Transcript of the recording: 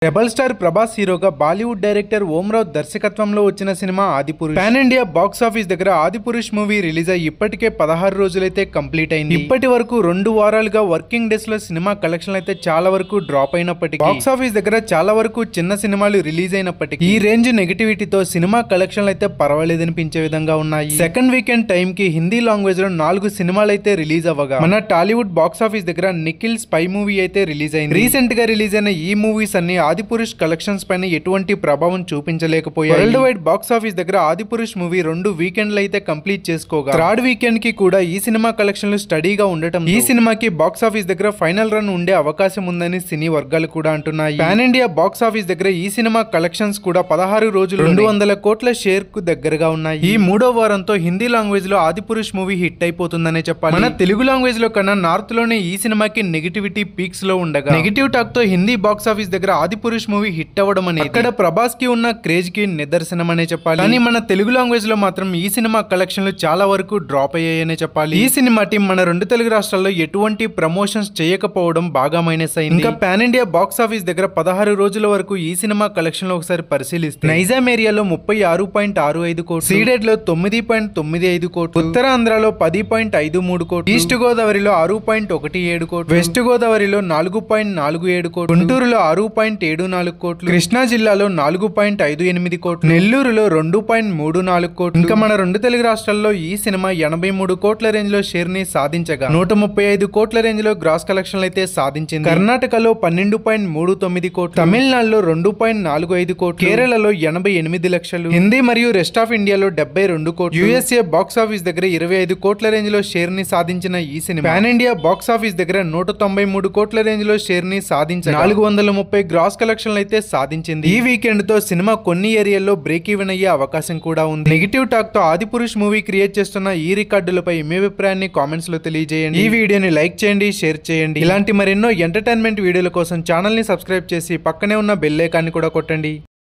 rebel star Prabhas హీరోగా Bollywood director Om Raut దర్శకత్వంలో వచ్చిన సినిమా Adipurush pan India box office దగ్గర ఆదిపురుష్ మూవీ రిలీజ్ అయ్యి ఇప్పటికే పదహారు రోజులైతే కంప్లీట్ అయింది ఇప్పటి వరకు రెండు వారాలుగా వర్కింగ్ డేస్ లో సినిమా కలెక్షన్ అయితే చాలా వరకు డ్రాప్ అయినప్పటికీ బాక్స్ ఆఫీస్ దగ్గర చాలా వరకు చిన్న సినిమాలు రిలీజ్ అయినప్పటికీ ఈ రేంజ్ నెగిటివిటీతో సినిమా కలెక్షన్లు అయితే పర్వాలేదనిపించే విధంగా ఉన్నాయి సెకండ్ వీకెండ్ టైం కి హిందీ లాంగ్వేజ్ లో నాలుగు సినిమాలు అయితే రిలీజ్ అవ్వగా మన టాలీవుడ్ బాక్స్ ఆఫీస్ దగ్గర నిఖిల్ స్పై మూవీ అయితే రిలీజ్ అయింది రీసెంట్ గా రిలీజ్ అయిన ఈ మూవీస్ అన్ని ఆదిపురుష్ కలెక్షన్స్ పైన ఎటువంటి ప్రభావం చూపించలేకపోయాయి వరల్డ్ వైడ్ బాక్స్ ఆఫీస్ దగ్గర ఆదిపురుష్ మూవీ రెండు వీకెండ్లు అయితే కంప్లీట్ చేసుకోగా థర్డ్ వీకెండ్ కి కూడా ఈ సినిమా కలెక్షన్లు స్టడీగా ఉండటం ఈ సినిమాకి బాక్స్ ఆఫీస్ దగ్గర ఫైనల్ రన్ ఉండే అవకాశం ఉందని సినీ వర్గాలు కూడా అంటున్నాయి పాన్ ఇండియా బాక్స్ ఆఫీస్ దగ్గర ఈ సినిమా కలెక్షన్స్ కూడా పదహారు రోజులు రెండు వందల కోట్ల షేర్ కు దగ్గరగా ఉన్నాయి ఈ మూడో వారంతో హిందీ లాంగ్వేజ్ లో ఆదిపురుష్ మూవీ హిట్ అయిపోతుందనే చెప్పాలి మన తెలుగు లాంగ్వేజ్ లో కన్నా నార్త్ లోనే ఈ సినిమాకి నెగిటివిటీ పీక్స్ లో ఉండగా నెగిటివ్ టాక్ తో హిందీ బాక్స్ ఆఫీస్ దగ్గర ఆదిపురుష్ మూవీ హిట్ అవ్వడం అనేది అక్కడ ప్రభాస్ కి ఉన్న క్రేజ్ కి నిదర్శనం అనే చెప్పాలి కానీ మన తెలుగు లాంగ్వేజ్ లో మాత్రం ఈ సినిమా కలెక్షన్లు చాలా వరకు డ్రాప్ అయ్యాయనే చెప్పాలి ఈ సినిమా టీం మన రెండు తెలుగు రాష్ట్రాల్లో ఎటువంటి ప్రమోషన్స్ చేయకపోవడం బాగా మైనస్ అయింది ఇంకా పాన్ ఇండియా బాక్స్ ఆఫీస్ దగ్గర పదహారు రోజుల వరకు ఈ సినిమా కలెక్షన్ లో ఒకసారి పరిశీలిస్తే నైజాం ఏరియాలో ముప్పై ఆరు పాయింట్ ఆరు ఐదు కోట్లు సీడెడ్ లో తొమ్మిది పాయింట్ తొమ్మిది ఐదు కోట్లు ఉత్తరాంధ్రలో పది పాయింట్ ఐదు మూడు కోట్లు ఈస్ట్ గోదావరిలో ఆరు పాయింట్ ఒకటి ఏడు కోట్లు వెస్ట్ గోదావరిలో నాలుగు పాయింట్ నాలుగు ఏడు కోట్లు గుంటూరులో ఆరు పాయింట్ ఏడు నాలుగు కోట్లు కృష్ణా జిల్లాలో నాలుగు పాయింట్ ఐదు ఎనిమిది కోట్లు నెల్లూరులో రెండు పాయింట్ మూడు నాలుగు కోట్లు ఇంకా మన రెండు తెలుగు రాష్ట్రాల్లో ఈ సినిమా ఎనభై మూడు కోట్ల రేంజ్ లో షేర్ ని సాధించగా నూట ముప్పై ఐదు కోట్ల రేంజ్ లో గ్రాస్ కలెక్షన్ అయితే సాధించింది కర్ణాటకలో పన్నెండు పాయింట్ మూడు తొమ్మిది కోట్లు తమిళనాడులో రెండు పాయింట్ నాలుగు ఐదు కోట్లు కేరళలో ఎనభై ఎనిమిది లక్షలు హిందీ మరియు రెస్ట్ ఆఫ్ ఇండియాలో డెబ్బై రెండు కోట్లు యుఎస్ఏ బాక్స్ ఆఫీస్ దగ్గర ఇరవై ఐదు కోట్ల రేంజ్ లో షేర్ ని సాధించిన ఈ సినిమా పాన్ ఇండియా బాక్స్ ఆఫీస్ దగ్గర నూట తొంభై మూడు కోట్ల రేంజ్ లో షేర్ ని సాధించి నాలుగు వందల ముప్పై గ్రాస్ కలెక్షన్లు అయితే సాధించింది ఈ వీకెండ్ తో సినిమా కొన్ని ఏరియాల్లో బ్రేక్ ఈవెన్ అయ్యే అవకాశం కూడా ఉంది నెగిటివ్ టాక్ తో ఆదిపురుష్ మూవీ క్రియేట్ చేస్తున్న ఈ రికార్డులపై మీ అభిప్రాయాన్ని కామెంట్స్ లో తెలియజేయండి ఈ వీడియోని లైక్ చేయండి షేర్ చేయండి ఇలాంటి మరెన్నో ఎంటర్టైన్మెంట్ వీడియోల కోసం ఛానల్ ని సబ్స్క్రైబ్ చేసి పక్కనే ఉన్న బెల్ ఐకాన్ని కూడా కొట్టండి